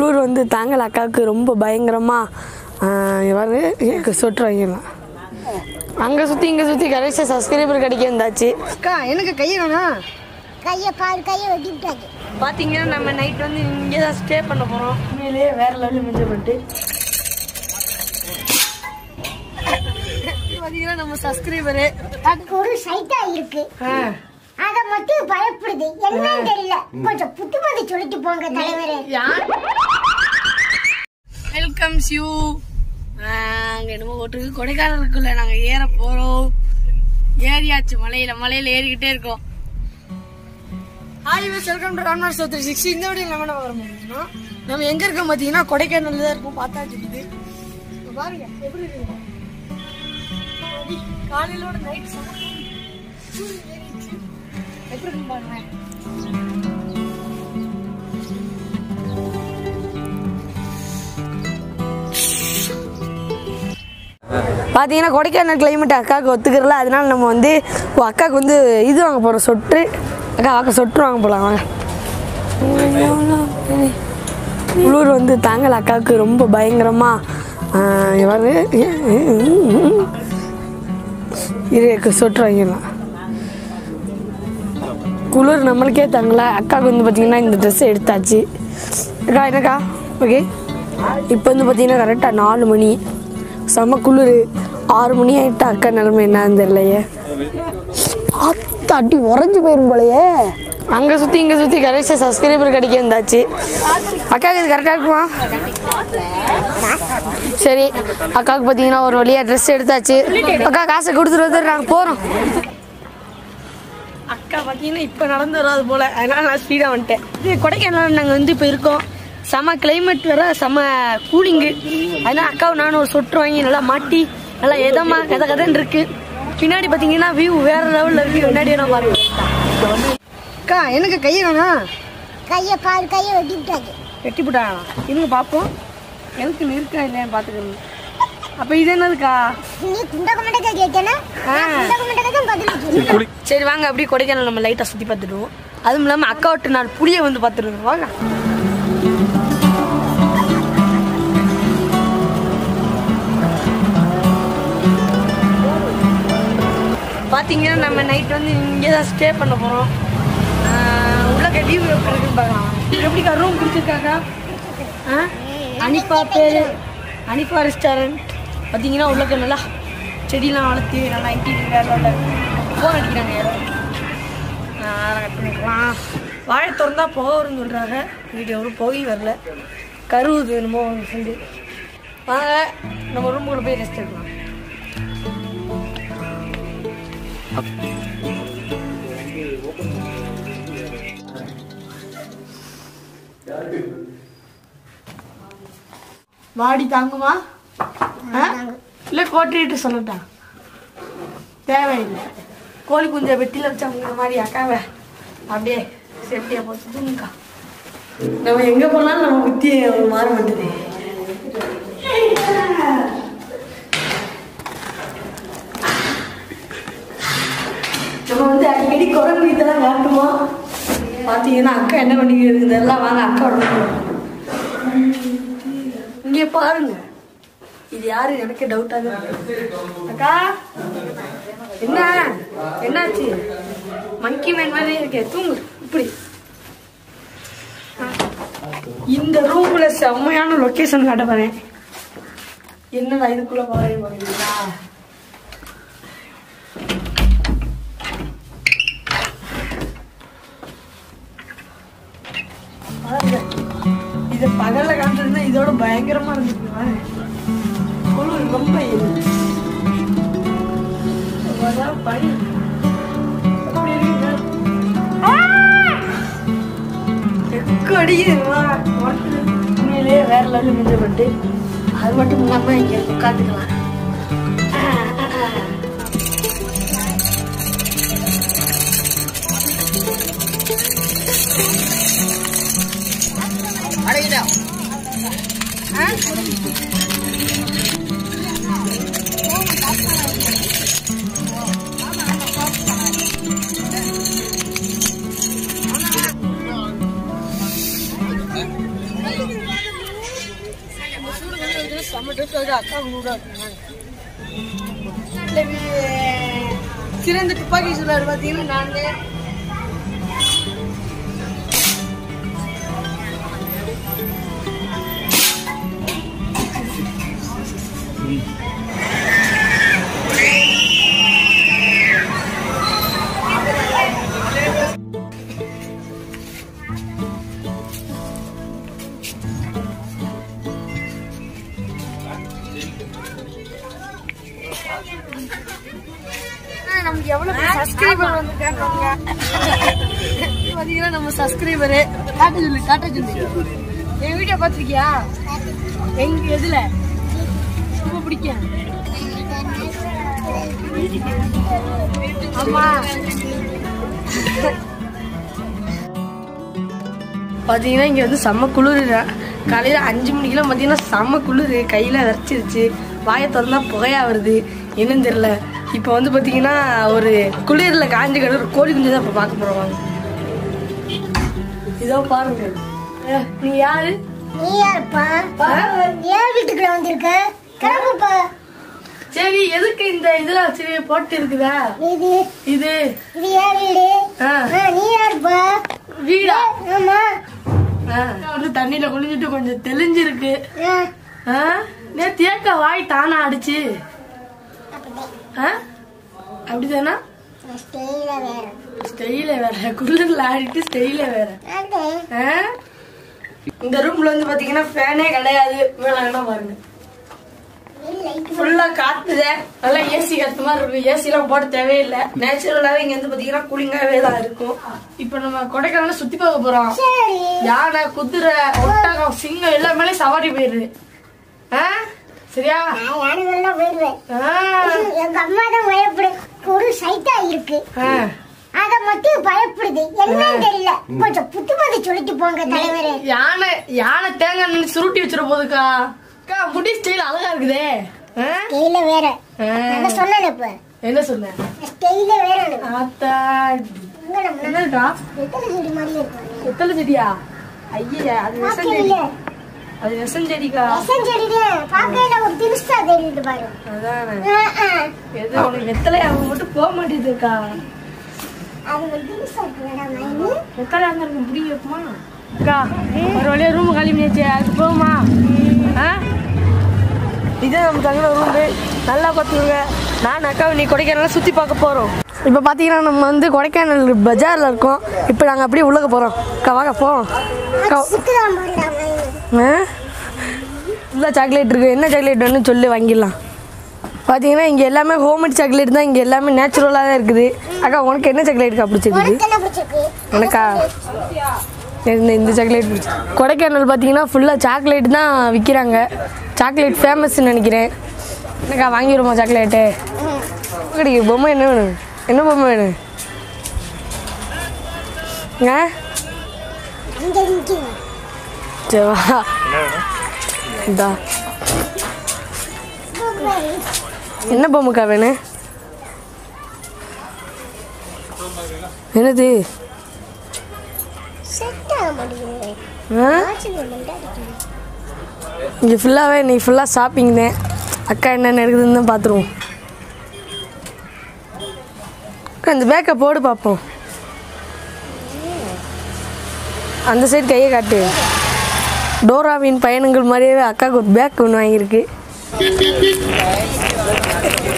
குளிர் வந்து தாங்கல அக்காவுக்கு ரொம்ப பயங்கரமாக பாருங்க சொட்டு வாங்கிடலாம் அங்கே சுற்றி இங்கே சுற்றி கடைசியாக சப்ஸ்கிரைபர் கிடைக்க வந்தாச்சு அக்கா எனக்கு கையை வேணாம் கையை பால் கையை வெட்டி விட்டாச்சு பார்த்தீங்கன்னா நம்ம நைட் வந்து இங்கே தான் ஸ்டே பண்ண போகிறோம் உண்மையிலேயே வேற லெவலில் மிஞ்சப்பட்டு பார்த்தீங்கன்னா நம்ம சப்ஸ்கிரைபரு அதுக்கு ஒரு சைட்டா இருக்கு அத மட்டும் பயப்படுது என்னன்னு தெரியல கொஞ்சம் புத்து புத்தி சொல்லிட்டு போங்க தலைவரே வெல்கம்ஸ் யூ அங்கே என்னமோ ஓட்டுருக்கு கொடைக்கானலுக்குள்ள நாங்கள் ஏற போகிறோம் ஏறியாச்சு மலையில் மலையில் ஏறிக்கிட்டே இருக்கோம் hi miss welcome to Ramnath Chowdhury six இந்த வீடியோ நம்ம என்ன பார்க்க முடியும்னா நம்ம எங்க இருக்கோம் பார்த்தீங்கன்னா கொடைக்கானல்ல தான் இருக்கும் பார்த்தா தெரியுது இங்க பாருங்க எப்படி இருக்கு காலையிலோட நைட் எப்படி இருக்கு பாருங்க பார்த்தீங்கன்னா கொடைக்கானல் கிளைமேட் அக்காவுக்கு ஒத்துக்கிறல அதனால நம்ம வந்து ஓ, அக்காவுக்கு வந்து இது வாங்க போகிறோம் சொட்டு அக்கா அக்கா சொட்டு வாங்க போகலாம் வாங்க குளிர் வந்து தாங்கல அக்காவுக்கு ரொம்ப பயங்கரமாக பாருங்க இரு சொட்டு வாங்கிடலாம் குளிர் நம்மளுக்கே தாங்கல அக்காவுக்கு வந்து பார்த்தீங்கன்னா இந்த ட்ரெஸ் எடுத்தாச்சு அக்கா என்னக்கா ஓகே இப்போ வந்து பார்த்தீங்கன்னா கரெக்டாக நாலு மணி செம குளிர் ஆறு மணி ஆகிட்டா அக்கா நிலைமை என்னன்னு தெரியலையே அடி உறைஞ்சு போயிரும் போலயே அங்கே சுற்றி இங்கே சுற்றி கடைசியாக சப்ஸ்கிரைபர் கிடைக்க வந்தாச்சு அக்காவுக்கு இது கரெக்டாக இருக்குமா சரி அக்காவுக்கு பார்த்தீங்கன்னா ஒரு வழியாக ட்ரெஸ் எடுத்தாச்சு அக்கா காசை கொடுத்துட்டு வந்து நாங்கள் போகிறோம் அக்கா பார்த்தீங்கன்னா இப்போ நடந்து வராது போல் அதனால நான் ஸ்பீடாக வந்துட்டேன் இது கொடைக்கானல் நாங்கள் வந்து இப்போ இருக்கோம் செம கிளைமேட் வேற செம கூலிங்கு அதனால அக்காவும் நானும் ஒரு சொட்டு வாங்கி நல்லா மாட்டி நல்லா எதமா கதை கதைன்னு இருக்கு பின்னாடி பார்த்தீங்கன்னா வியூ வேற லெவலில் இருக்கு முன்னாடி நான் பாருங்க அக்கா எனக்கு கையை வேணாம் கையை பால் கையை வெட்டி விட்டாச்சு வெட்டி போட்டாங்களா இருங்க பார்ப்போம் எனக்கு இருக்கா இல்லையான்னு பார்த்துக்கணும் அப்போ இது என்னதுக்கா நீ குண்டக மண்டக கேட்டேன்னா நான் குண்டக மண்டக தான் பதில் வச்சிருக்கேன் சரி வாங்க அப்படியே கொடைக்கானல் நம்ம லைட்டாக சுற்றி பார்த்துடுவோம் அதுவும் இல்லாமல் அக்கா விட்டு நாலு புளியை வந்து பார்த்துருவோம் வாங்க பார்த்தீங்கன்னா நம்ம நைட் வந்து இங்கே தான் ஸ்டே பண்ண போகிறோம் உள்ள வியூ எப்படி இருக்குன்னு பார்க்கலாம் எப்படிக்கா ரூம் கொடுத்துருக்காங்க ஆ அனிப்பா பேர் அனிப்பா ரெஸ்டாரண்ட் பார்த்தீங்கன்னா உள்ளக்க நல்லா செடியெலாம் வளர்த்து நல்லா இன்டீரியர் வேலை ஃபோன் அடிக்கிறாங்க யாரோ கட் பண்ணிக்கலாம் வாழை திறந்தா போக வரும்னு சொல்கிறாங்க வீட்டு எவரும் போய் வரல கருவுது என்னமோ சொல்லி வாங்க நம்ம ரூமுக்குள்ள போய் ரெஸ்ட் எடுக்கலாம் வாடி தாங்குமா இல்லை கோட்டிட்டு சொல்லட்டா தேவையில்லை கோழி குஞ்சை வெட்டியில் வச்சவங்க மாதிரி அக்காவை அப்படியே சேஃப்டியாக போட்டு தூங்குக்கா நம்ம எங்கே போனாலும் நம்ம புத்தி மாற மாட்டேது நம்ம வந்து அடிக்கடி குரங்கு இதெல்லாம் காட்டுமா பார்த்தீங்கன்னா அக்கா என்ன பண்ணிக்கிட்டு இருக்குது எல்லாம் வாங்க அக்காவோட போகலாம். இங்கே பாருங்க இது யாரு எனக்கு டவுட்டாக இருக்கு அக்கா என்ன என்னாச்சு மங்கி மேன் மாதிரி இருக்கே தூங்கு இப்படி இந்த ரூம்ல செம்மையான லொகேஷன் காட்ட போறேன் என்னடா இதுக்குள்ள போறேன் பாருங்களா பாருங்க. இது பகல்ல காட்டுறதுன்னா இதோட பயங்கரமா இருந்துச்சு குளிர் ரொம்ப இருக்கு. அதான் பனி எப்படி இருக்குங்க? எக்கு அடிக்குதுமா உண்மையிலேயே வேற லெவலில் மிஞ்சப்பட்டு அது மட்டும் இல்லாம இங்க உட்காந்துக்கலாம் வந்து செம்ம டேஸ்ட் வந்து அக்கா நூடா சிறந்த துப்பாக்கி சூழல் பார்த்தீங்கன்னா நான் நமக்கு எவ்வளவு சப்ஸ்கிரைபர் வந்து கேட்கறாங்க பாத்தீங்கன்னா நம்ம சப்ஸ்கிரைபரு காட்ட சொல்லு காட்ட சொல்லு என் வீடியோ பார்த்திருக்கியா எங்க எதுல ரொம்ப பிடிக்கும் ஆமா பார்த்தீங்கன்னா இங்கே வந்து செம்ம குளிர் காலையில் அஞ்சு மணிக்கெல்லாம் பார்த்தீங்கன்னா செம்ம குளிர் கையில் விரைச்சிருச்சு வாயை திறந்தா புகையா வருது என்னன்னு தெரியல இப்போ வந்து பார்த்தீங்கன்னா ஒரு குளிரில் காஞ்ச கடை கோழி குஞ்சு தான் இப்போ பார்க்க போகிறோம் இதோ பாருங்க ஏ, நீ யாரு நீ யாருப்பா ஏன் வீட்டுக்குள்ள வந்திருக்க கிளம்புப்பா சரி எதுக்கு இந்த இதெல்லாம் சரி போட்டு இருக்குதா இது இது இது ஏன் வீடு ஆ, ஆ, நீ யாருப்பா வீடா ஆமா ஆ, வந்து தண்ணியில குளிஞ்சிட்டு கொஞ்சம் தெளிஞ்சிருக்கு ஆ, ஆ, நேத்து ஏக்கா வாய் தானா அடிச்சு ஆ? அப்படிதானா ஸ்டைல வேற ஸ்டைல வேற குளிர்ல ஆடிட்டு ஸ்டைல வேற அதே ஆ? இந்த ரூம்ல வந்து பாத்தீங்கன்னா ஃபேனே கிடையாது மேல வேணா பாருங்க லைட் ஃபுல்லா காத்துதே நல்லா ஏசி காத்து மாதிரி இருக்கும் ஏசி எல்லாம் போட தேவையில்லை நேச்சுரலாவே இங்க வந்து பாத்தீங்கன்னா கூலிங்காவே தான் இருக்கும் இப்ப நம்ம கொடைக்கானல சுத்தி பார்க்க போறோம் சரி யானை குதிரை ஒட்டகம் சிங்கம் எல்லாமே சவாரி போயிருது ஆ? சரியா நான் யானைகள்லாம் போயிடுவேன் ஆ. எங்க அம்மா தான் பயப்படு ஒரு சைட்டா இருக்கு ஆ. அத மட்டும் பயப்படுது என்னன்னு தெரியல கொஞ்சம் புத்திமதி சொல்லிட்டு போங்க தலைவரே யானை யானை தேங்காய் எண்ணெய் சுருட்டி வச்சிட போதுக்கா அக்கா முடி ஸ்டைல் அழகா இருக்குதே ஆ? ஸ்டைல வேற ஆ. நான் சொன்னேன் இப்ப என்ன சொன்னேன் ஸ்டைல வேற ஆத்தா இங்க நம்ம என்னக்கா வெத்தலை செடி மாதிரி இருக்கு வெத்தலை செடியா ஐயா அது விஷம் செடி பாக்கல அது விஷம் செடிக்கா விஷம் செடியில பாக்கையில ஒரு தினுசா தெரியுது பாரு அதானே ஆ, ஆ. எது உனக்கு வெத்தலை அவங்க மட்டும் போக மாட்டேதுக்கா அது ஒரு தினுசா இருக்கு வேணாம் மைனு வெத்தலை அங்க இருக்கு பிடிக்க வைக்குமா அக்கா ஒரு வழியா ரூம் காலி பண்ணியாச்சு அதுக்கு போகுமா ஆ இதே நம்ம தங்குற ரூமு நல்லா பார்த்துக்கோங்க நான் அக்கா நீ கொடைக்கானல் சுற்றி பார்க்க போகிறோம் இப்போ பார்த்தீங்கன்னா நம்ம வந்து கொடைக்கானல் பஜாரில் இருக்கோம் இப்போ நாங்கள் அப்படியே உள்ளக போகிறோம் அக்கா வாங்க போவோம் அக்கா சுத்துதான் பாருடா மைனு ஃபுல்லாக சாக்லேட் இருக்குது என்ன சாக்லேட் வேணும்னு சொல்லி வாங்கிடலாம் பார்த்தீங்கன்னா இங்கே எல்லாமே ஹோம்மேட் சாக்லேட் தான் இங்கே எல்லாமே நேச்சுரலாக தான் இருக்குது அக்கா உனக்கு என்ன சாக்லேட்க்கா பிடிச்சிருக்குது உனக்கு என்ன பிடிச்சிருக்கு எனக்கா இந்த இந்த சாக்லேட் பிடிச்சி கொடைக்கானல் பார்த்தீங்கன்னா ஃபுல்லாக சாக்லேட் தான் விற்கிறாங்க சாக்லேட் ஃபேமஸ்ன்னு நினைக்கிறேன் எனக்கா வாங்கிடுமா சாக்லேட்டு கிடைக்கும் பொம்மை என்ன வேணும் என்ன பொம்மை வேணும் ஆ அங்க நிக்குங்க சரி வா இந்தா என்ன பொம்மைக்கா வேணும் என்னது செட் ஆக மாட்டேங்குது ஆ ஆச்சுங்க மட்டும் அடிக்கணும் இங்கே ஃபுல்லாகவே நீ ஃபுல்லாக ஷாப்பிங் தான் அக்கா என்னென்ன இருக்குதுன்னு தான் பார்த்துருவோம் அக்கா இந்த பேக்கை போடு பார்ப்போம் அந்த சைடு கையை காட்டு டோராவின் பயணங்கள் மாதிரியே அக்காவுக்கு ஒரு பேக் ஒன்று வாங்கியிருக்கு